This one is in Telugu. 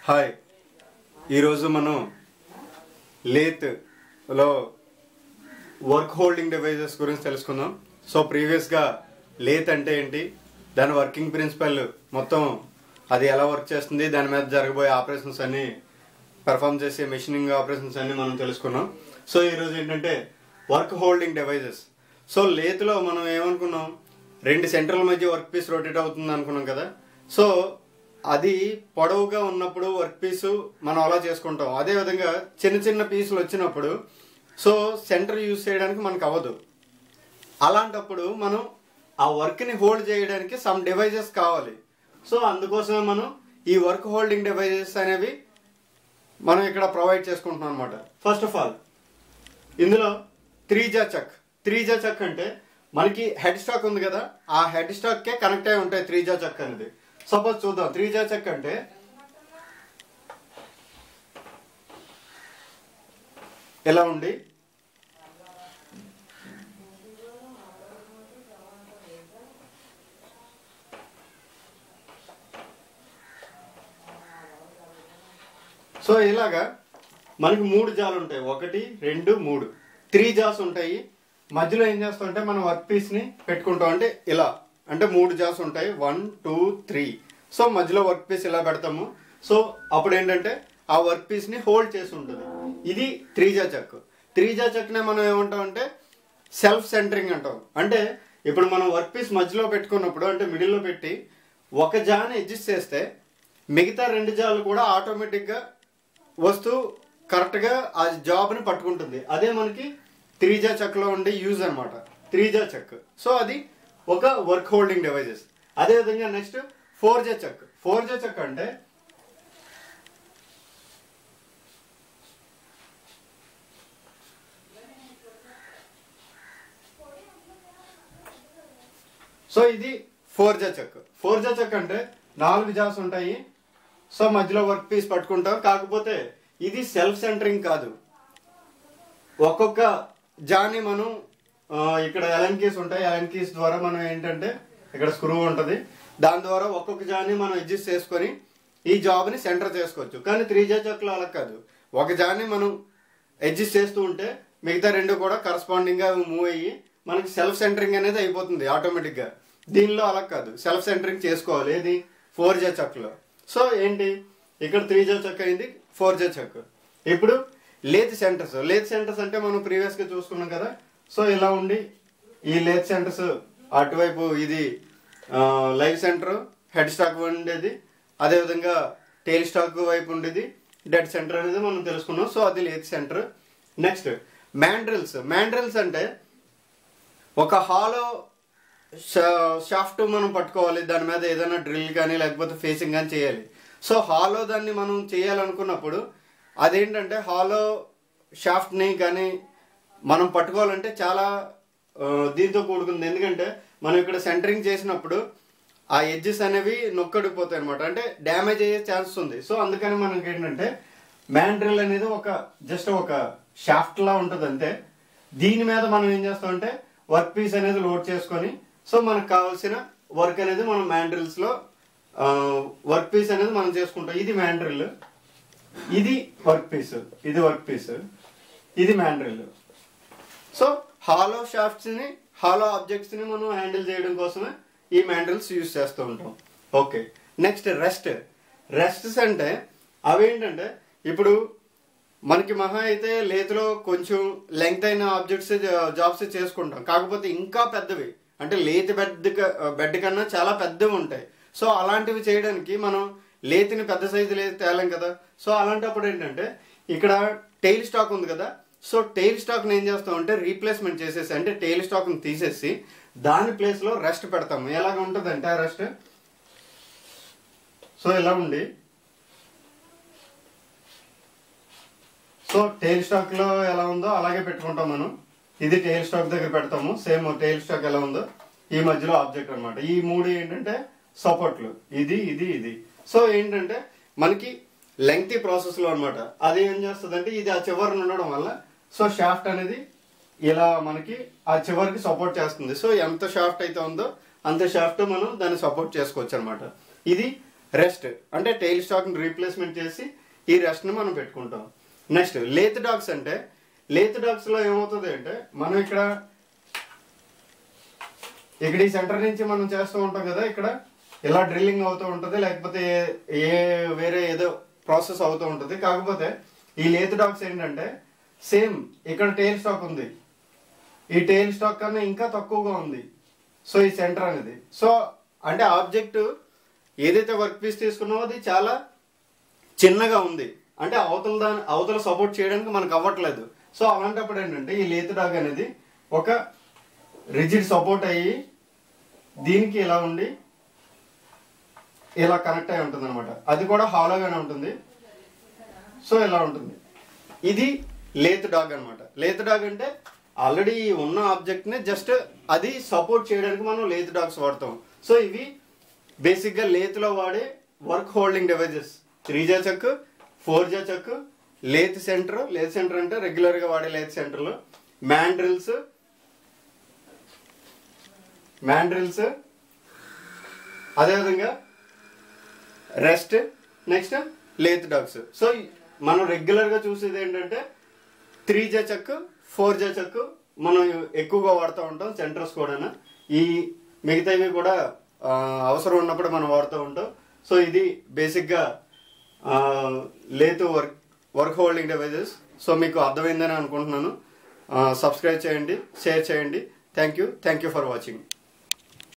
హాయ్ ఈరోజు మనం లేత్లో వర్క్ హోల్డింగ్ డివైజెస్ గురించి తెలుసుకుందాం సో ప్రీవియస్గా లేత్ అంటే ఏంటి దాని వర్కింగ్ ప్రిన్సిపల్ మొత్తం అది ఎలా వర్క్ చేస్తుంది దాని మీద జరగబోయే ఆపరేషన్స్ అన్ని పెర్ఫామ్ చేసే మెషినింగ్ ఆపరేషన్స్ అన్ని మనం తెలుసుకున్నాం సో ఈరోజు ఏంటంటే వర్క్ హోల్డింగ్ డివైజెస్ సో లేత్లో మనం ఏమనుకున్నాం రెండు సెంటర్ల మధ్య వర్క్ పీస్ రొటేట్ అవుతుంది అనుకున్నాం కదా సో అది పొడవుగా ఉన్నప్పుడు వర్క్ పీస్ మనం అలా చేసుకుంటాం అదే విధంగా చిన్న చిన్న పీసులు వచ్చినప్పుడు సో సెంటర్ యూజ్ చేయడానికి మనకు అవ్వదు అలాంటప్పుడు మనం ఆ వర్క్ని హోల్డ్ చేయడానికి సమ్ డివైజెస్ కావాలి సో అందుకోసమే మనం ఈ వర్క్ హోల్డింగ్ డివైజెస్ అనేవి మనం ఇక్కడ ప్రొవైడ్ చేసుకుంటున్నాం అనమాట ఫస్ట్ ఆఫ్ ఆల్ ఇందులో త్రీజా చక్ త్రీజా చక్ అంటే మనకి హెడ్ స్టాక్ ఉంది కదా ఆ హెడ్ స్టాక్ కే కనెక్ట్ అయి ఉంటాయి త్రీజా చక్ అనేది సపోజ్ చూద్దాం త్రీజా చక్ అంటే ఎలా ఉండి సో ఇలాగా మనకి మూడు జాలు ఉంటాయి ఒకటి రెండు మూడు త్రీ జాస్ ఉంటాయి మధ్యలో ఏం చేస్తామంటే మనం వర్క్ పీస్ ని పెట్టుకుంటాం అంటే ఇలా అంటే మూడు జాస్ ఉంటాయి వన్ టూ త్రీ సో మధ్యలో వర్క్ పీస్ ఇలా పెడతాము సో అప్పుడు ఏంటంటే ఆ వర్క్ పీస్ ని హోల్డ్ చేసి ఉంటుంది ఇది త్రీజా చెక్ త్రీజా చెక్ నే మనం ఏమంటాం అంటే సెల్ఫ్ సెంటరింగ్ అంటాం అంటే ఇప్పుడు మనం వర్క్ పీస్ మధ్యలో పెట్టుకున్నప్పుడు అంటే మిడిల్లో పెట్టి ఒక జాని అడ్జస్ట్ చేస్తే మిగతా రెండు జాలు కూడా ఆటోమేటిక్గా వస్తూ కరెక్ట్గా ఆ జాబ్ని పట్టుకుంటుంది అదే మనకి త్రీజా చెక్లో ఉండే యూజ్ అనమాట త్రీజా చెక్ సో అది ఒక వర్క్ హోల్డింగ్ డివైజెస్ అదేవిధంగా next four jaw chuck four jaw chuck అంటే సో ఇది four jaw chuck four jaw chuck అంటే నాలుగు జాస్ ఉంటాయి సో మధ్యలో వర్క్ పీస్ పట్టుకుంటాం కాకపోతే ఇది సెల్ఫ్ సెంటరింగ్ కాదు ఒక్కొక్క జాని మనం ఆ, ఇక్కడ ఎలన్ కీస్ ఉంటాయి ఎలన్ కీస్ ద్వారా మనం ఏంటంటే ఇక్కడ స్క్రూ ఉంటుంది దాని ద్వారా ఒక్కొక్క జాని మనం అడ్జస్ట్ చేసుకొని ఈ జాబ్ని సెంటర్ చేసుకోవచ్చు కానీ త్రీ జా చెక్లో అలా కాదు ఒక జాని మనం అడ్జస్ట్ చేస్తూ ఉంటే మిగతా రెండు కూడా కరస్పాండింగ్ గా మూవ్ అయ్యి మనకి సెల్ఫ్ సెంటరింగ్ అనేది అయిపోతుంది ఆటోమేటిక్ గా దీనిలో అలా కాదు సెల్ఫ్ సెంటరింగ్ చేసుకోవాలి ఏది ఫోర్ జే చెక్లో సో ఏంటి ఇక్కడ త్రీ జే చెక్ అయింది ఫోర్ జే చెక్ ఇప్పుడు లేత్ సెంటర్స్ లేత్ సెంటర్స్ అంటే మనం ప్రీవియస్ గా చూసుకున్నాం కదా సో ఇలా ఉండి ఈ లేత్ సెంటర్స్ అటువైపు ఇది లైవ్ సెంటర్ హెడ్ స్టాక్ ఉండేది అదేవిధంగా టైల్ స్టాక్ వైపు ఉండేది డెడ్ సెంటర్ అనేది మనం తెలుసుకున్నాం సో అది lathe centre next mandrels mandrels అంటే ఒక హాలో షాఫ్ట్ మనం పట్టుకోవాలి దాని మీద ఏదైనా డ్రిల్ కానీ లేకపోతే ఫేసింగ్ కానీ చేయాలి సో హాలో దాన్ని మనం చేయాలనుకున్నప్పుడు అదేంటంటే హాలో షాఫ్ట్ని కానీ మనం పట్టుకోవాలంటే చాలా ఆ, దీంతో కూడుకుంది ఎందుకంటే మనం ఇక్కడ సెంటరింగ్ చేసినప్పుడు ఆ ఎడ్జెస్ అనేవి నొక్కడిపోతాయి అనమాట అంటే డ్యామేజ్ అయ్యే ఛాన్స్ ఉంది సో అందుకని మనకి ఏంటంటే మ్యాండ్రిల్ అనేది ఒక జస్ట్ ఒక షాఫ్ట్ లా ఉంటుంది అంతే దీని మీద మనం ఏం చేస్తామంటే వర్క్ పీస్ అనేది లోడ్ చేసుకొని సో మనకు కావాల్సిన వర్క్ అనేది మనం మ్యాండ్రిల్స్ లో వర్క్ పీస్ అనేది మనం చేసుకుంటాం ఇది మ్యాండ్రిల్ ఇది వర్క్ పీస్ ఇది వర్క్ పీస్ ఇది మ్యాండ్రిల్ సో హాలో షాఫ్ట్స్ ని హాలో ఆబ్జెక్ట్స్ ని మనం హ్యాండిల్ చేయడం కోసమే ఈ మ్యాండిల్స్ యూజ్ చేస్తూ ఉంటాం ఓకే నెక్స్ట్ రెస్ట్ రెస్ట్స్ అంటే అవేంటంటే ఇప్పుడు మనకి మహా అయితే లేతులో కొంచెం లెంగ్త్ అయిన ఆబ్జెక్ట్స్ జాబ్స్ చేసుకుంటాం కాకపోతే ఇంకా పెద్దవి అంటే లేతి బెడ్ బెడ్ కన్నా చాలా పెద్దవి ఉంటాయి సో అలాంటివి చేయడానికి మనం లేతిని పెద్ద సైజు లేతి తేలేం కదా సో అలాంటప్పుడు ఏంటంటే ఇక్కడ టైల్ స్టాక్ ఉంది కదా సో టైల్ స్టాక్ని ఏం చేస్తామంటే రీప్లేస్మెంట్ చేసేసి అంటే టైల్ స్టాక్ని తీసేసి దాని ప్లేస్లో రెస్ట్ పెడతాము ఎలాగ ఉంటుంది అంటే ఆ రెస్ట్ సో ఇలా ఉండి సో టైల్ స్టాక్ లో ఎలా ఉందో అలాగే పెట్టుకుంటాం మనం ఇది టైల్ స్టాక్ దగ్గర పెడతాము సేమ్ టైల్ స్టాక్ ఎలా ఉందో ఈ మధ్యలో ఆబ్జెక్ట్ అన్నమాట ఈ మూడు ఏంటంటే సపోర్ట్లు ఇది ఇది ఇది సో ఏంటంటే మనకి లెంగ్తీ ప్రాసెస్ లో అనమాట అది ఏం చేస్తుంది అంటే ఇది ఆ చివరిన ఉండడం వల్ల సో షాఫ్ట్ అనేది ఇలా మనకి ఆ చివరికి సపోర్ట్ చేస్తుంది సో ఎంత షాఫ్ట్ అయితే ఉందో అంత షాఫ్ట్ మనం దాన్ని సపోర్ట్ చేసుకోవచ్చు అనమాట ఇది రెస్ట్ అంటే టైల్ స్టాక్ని రీప్లేస్మెంట్ చేసి ఈ రెస్ట్ని మనం పెట్టుకుంటాం నెక్స్ట్ లేత్ డాగ్స్ అంటే లేత్ డాగ్స్లో ఏమవుతుంది అంటే మనం ఇక్కడ ఇక్కడ ఈ సెంటర్ నుంచి మనం చేస్తూ ఉంటాం కదా ఇక్కడ ఇలా డ్రిల్లింగ్ అవుతూ ఉంటుంది లేకపోతే ఏ- ఏ వేరే ఏదో ప్రాసెస్ అవుతూ ఉంటుంది కాకపోతే ఈ లేత్ డాగ్స్ ఏంటంటే సేమ్ ఇక్కడ టైల్ స్టాక్ ఉంది ఈ టైల్ స్టాక్ కన్నా ఇంకా తక్కువగా ఉంది సో ఈ సెంటర్ అనేది సో అంటే ఆబ్జెక్ట్ ఏదైతే వర్క్ పీస్ తీసుకున్నామో అది చాలా చిన్నగా ఉంది అంటే అవతల దాని అవతల సపోర్ట్ చేయడానికి మనకు అవ్వట్లేదు సో అలాంటప్పుడు ఏంటంటే ఈ లేత్ డాగ్ అనేది ఒక రిజిడ్ సపోర్ట్ అయ్యి దీనికి ఇలా ఉండి ఇలా కనెక్ట్ అయి ఉంటుంది అనమాట అది కూడా హాలోగానే ఉంటుంది సో ఇలా ఉంటుంది ఇది లేత్ డాగ్ అన్నమాట లేత్ డాగ్ అంటే ఆల్రెడీ ఉన్న ఆబ్జెక్ట్ ని జస్ట్ అది సపోర్ట్ చేయడానికి మనం లేత్ డాగ్స్ వాడతాం సో ఇవి బేసిక్ గా లేత్ లో వాడే work holding devices three jaw chuck four jaw chuck lathe centre lathe centre అంటే రెగ్యులర్ గా వాడే లేత్ సెంటర్లు మ్యాండ్రిల్స్ మ్యాండ్రిల్స్ అదేవిధంగా rest next lathe dogs so మనం రెగ్యులర్ గా చూసేది ఏంటంటే three jaw chuck four jaw chuck మనం ఎక్కువగా వాడుతూ ఉంటాం సెంటర్స్ కూడా ఈ మిగతావి కూడా ఆ, అవసరం ఉన్నప్పుడు మనం వాడుతూ ఉంటాం సో ఇది బేసిక్గా lathe work work holding devices so మీకు అర్థమైందని అనుకుంటున్నాను సబ్స్క్రైబ్ చేయండి షేర్ చేయండి thank you thank you for watching